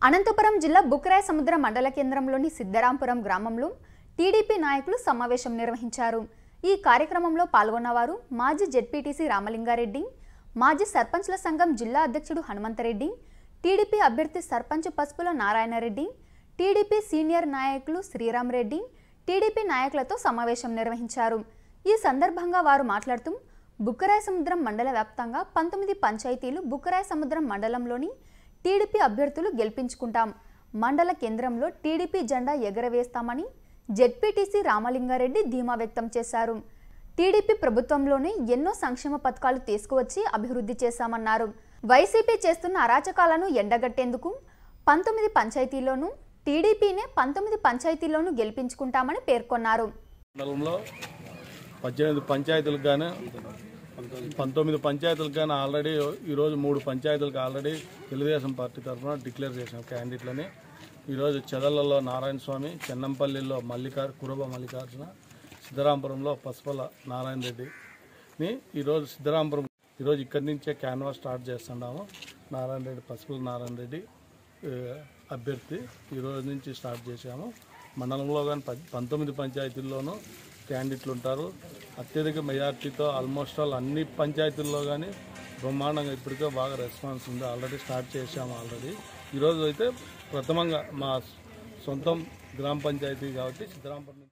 అనంతపురం జిల్లా బుక్రాయ సముద్ర మండల కేంద్రంలోని సిద్ధరాంపురం గ్రామంలో టీడీపీ నాయకులు సమావేశం నిర్వహించారు ఈ కార్యక్రమంలో పాల్గొన్నవారు మాజీ జెడ్పీటీసీ రామలింగారెడ్డి మాజీ సర్పంచ్ల సంఘం జిల్లా అధ్యక్షుడు హనుమంతరెడ్డి టీడీపీ అభ్యర్థి సర్పంచ్ పసుపుల నారాయణరెడ్డి టీడీపీ సీనియర్ నాయకులు శ్రీరామ్ రెడ్డి టీడీపీ నాయకులతో సమావేశం నిర్వహించారు ఈ సందర్భంగా వారు మాట్లాడుతూ బుక్కరాయ సముద్రం మండల వ్యాప్తంగా పంతొమ్మిది పంచాయతీలు బుక్కరాయ సముద్రం మండలంలోని టీడీపీ అభ్యర్థులు గెలిపించుకుంటాం మండల కేంద్రంలో టీడీపీ జెండా ఎగరవేస్తామని జెడ్పీటీసీ రామలింగారెడ్డి ధీమా వ్యక్తం చేశారు టీడీపీ ప్రభుత్వంలోనే ఎన్నో సంక్షేమ పథకాలు తీసుకువచ్చి అభివృద్ధి చేశామన్నారు వైసీపీ చేస్తున్న అరాచకాలను ఎండగట్టేందుకు పంతొమ్మిది పంచాయతీల్లోనూ టీడీపీనే పంతొమ్మిది పంచాయతీల్లోనూ గెలిపించుకుంటామని పేర్కొన్నారు మండలంలో పద్దెనిమిది పంచాయతీలకు గాను పంతొమ్మిది పంచాయతీలకు గాను ఆల్రెడీ ఈరోజు మూడు పంచాయతీలకు ఆల్రెడీ తెలుగుదేశం పార్టీ తరఫున డిక్లేర్ చేసాం క్యాండిడేట్లని ఈరోజు చెదలలో నారాయణ స్వామి చెన్నంపల్లిలో మల్లికార్ కురబ మల్లికార్జున సిద్ధరాంపురంలో పసుపల నారాయణ రెడ్డిని ఈరోజు సిద్ధరాంపురం ఈరోజు ఇక్కడి నుంచే క్యాన్వాస్ స్టార్ట్ చేస్తున్నాము నారాయణ రెడ్డి పసుపుల నారాయణ రెడ్డి ఏ, అభ్యర్థి ఈ రోజు నుంచి స్టార్ట్ చేశాము మండలంలో కానీ ప పంతొమ్మిది పంచాయతీల్లోనూ క్యాండిడేట్లు ఉంటారు అత్యధిక మెజార్టీతో ఆల్మోస్ట్ ఆల్ అన్ని పంచాయతీల్లో కానీ బ్రహ్మాండంగా ఇప్పటికే బాగా రెస్పాన్స్ ఉంది ఆల్రెడీ స్టార్ట్ చేశాము ఆల్రెడీ ఈరోజు అయితే ప్రథమంగా మా సొంతం గ్రామ పంచాయతీ కాబట్టి సిద్ధరాంపురం నుంచి